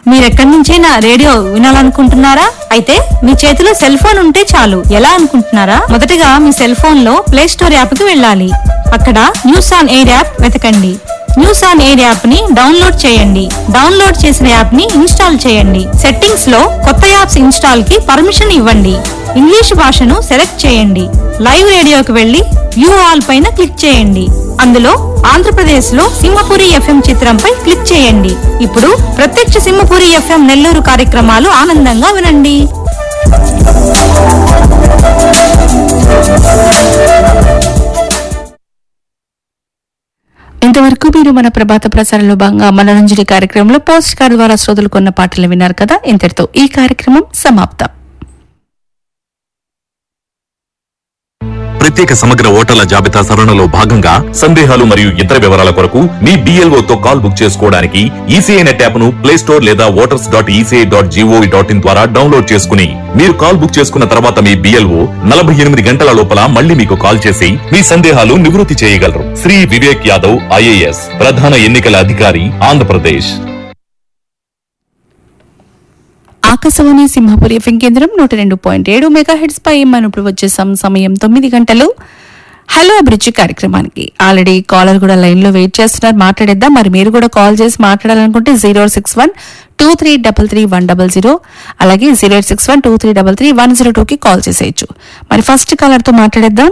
మీరెక్కడి నుంచైనా రేడియో వినాలనుకుంటున్నారా అయితే మీ చేతిలో సెల్ ఫోన్ ఉంటే చాలు ఎలా అనుకుంటున్నారా మొదటగా మీ సెల్ ఫోన్ లో ప్లే స్టోర్ యాప్ కి వెళ్ళాలి అక్కడ న్యూస్ ఆన్ ఎయిర్ యాప్ వెతకండి న్యూస్ ఆన్ ఎయిర్ యాప్ ని డౌన్లోడ్ చేయండి డౌన్లోడ్ చేసిన యాప్ ని ఇన్స్టాల్ చేయండి సెట్టింగ్స్ లో కొత్త యాప్స్ ఇన్స్టాల్ కి పర్మిషన్ ఇవ్వండి ఇంగ్లీష్ భాషను సెలెక్ట్ చేయండి లైవ్ రేడియోకి వెళ్లి వ్యూ ఆల్ పైన క్లిక్ చేయండి అందులో ఆంధ్రప్రదేశ్ లో సింహపురి ఎఫ్ఎం చిత్రంపై క్లిక్ చేయండి ఇప్పుడు ప్రత్యక్ష సింహపురి ఎఫ్ఎం నెల్లూరు కార్యక్రమాలు ఆనందంగా వినండి ఇంతవరకు మీరు మన ప్రభాత ప్రసారంలో భాగంగా మనరంజని కార్యక్రమంలో పోస్ట్ కార్డు ద్వారా శ్రోతలు కొన్న పాటలు విన్నారు కదా ఇంతటితో ఈ కార్యక్రమం సమాప్తం ప్రత్యేక సమగ్ర ఓటర్ల జాబితా సవరణలో భాగంగా సందేహాలు మరియు ఇతర వివరాల కొరకు మీ BLO తో కాల్ బుక్ చేసుకోవడానికి ఈసీఐ నెట్ యాప్ ను ప్లే స్టోర్ లేదా voters dot ECI dot GOV dot in ద్వారా డౌన్లోడ్ చేసుకుని మీరు కాల్ బుక్ చేసుకున్న తర్వాత మీ బిఎల్ఓ నలభై ఎనిమిది గంటల లోపల మళ్ళీ మీకు కాల్ చేసి మీ సందేహాలు నివృత్తి చేయగలరు శ్రీ వివేక్ యాదవ్ ఐఏఎస్ ప్రధాన ఎన్నికల అధికారి ఆంధ్రప్రదేశ్ ఆకాశవాణి సింహపురి ఎఫ్ఎం కేంద్రం నూట రెండు పాయింట్ ఏడు మెగా హెడ్స్ పై మనం ఇప్పుడు వచ్చేసాం సమయం తొమ్మిది గంటలు హలో అభిరుచి కార్యక్రమానికి ఆల్రెడీ కాలర్ కూడా లైన్ లో వెయిట్ చేస్తున్నారు మాట్లాడేద్దాం మరి మీరు కూడా కాల్ చేసి మాట్లాడాలనుకుంటే zero six one two three double three one double zero అలాగే zero eight six one two three double three one zero two కి కాల్ చేసేయచ్చు మరి ఫస్ట్ కాలర్ తో మాట్లాడేద్దాం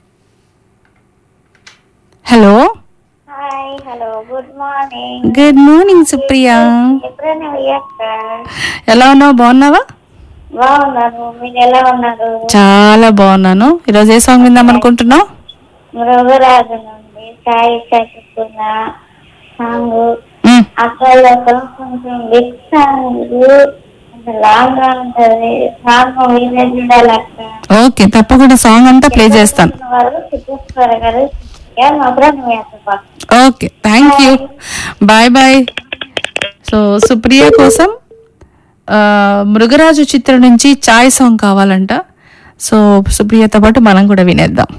hello hi hello good morning good morning Supriya ఎప్పుడైనా అయ్యాక ఎలా ఉన్నావు బాగున్నావా బాగున్నాను మీరు ఎలా ఉన్నారు చాలా బాగున్నాను ఈరోజు ఏ సాంగ్ విందాం అనుకుంటున్నావు మృగరాజు నుండి సాయి చదువుకున్న సాంగ్ మ్, అక్కడ కొంచెం బిగ్ సాంగ్ లాంగ్ గా ఉంటది సాంగ్ వినే చూడాలి అక్క ఓకే తప్పకుండా సాంగ్ అంతా ప్లే చేస్తాను వారు సిద్ధేశ్వర గారు మాత్రం వేస్తారు okay thank you bye bye so Supriya కోసం ఆ, మృగరాజు చిత్రం నుంచి చాయ్ సాంగ్ కావాలంట సో సుప్రియతో పాటు మనం కూడా వినేద్దాం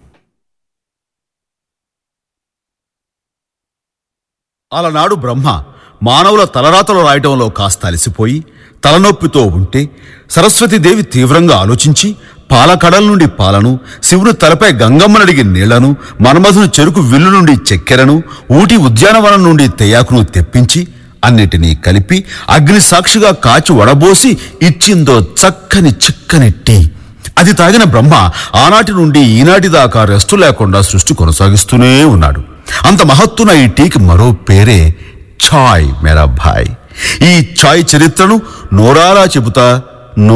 అలనాడు బ్రహ్మ మానవుల తలరాతలు రాయటంలో కాస్త అలసిపోయి తలనొప్పితో ఉంటే సరస్వతీదేవి తీవ్రంగా ఆలోచించి పాలకడల నుండి పాలను శివుని తలపై గంగమ్మనడిగి నీళ్లను మన్మధుని చెరుకు విల్లు నుండి చక్కెరను ఊటి ఉద్యానవనం నుండి తెయాకును తెప్పించి అన్నిటినీ కలిపి అగ్ని సాక్షిగా కాచి వడబోసి ఇచ్చిందో చక్కని చిక్కని టీ అది తాగిన బ్రహ్మ ఆనాటి నుండి ఈనాటి దాకా రెస్టు లేకుండా సృష్టి కొనసాగిస్తూనే ఉన్నాడు అంత మహత్తున ఈ టీకి మరో పేరే ఛాయ్ మేరా భాయ్ ఈ ఛాయ్ చరిత్రను నోరారా చెబుతా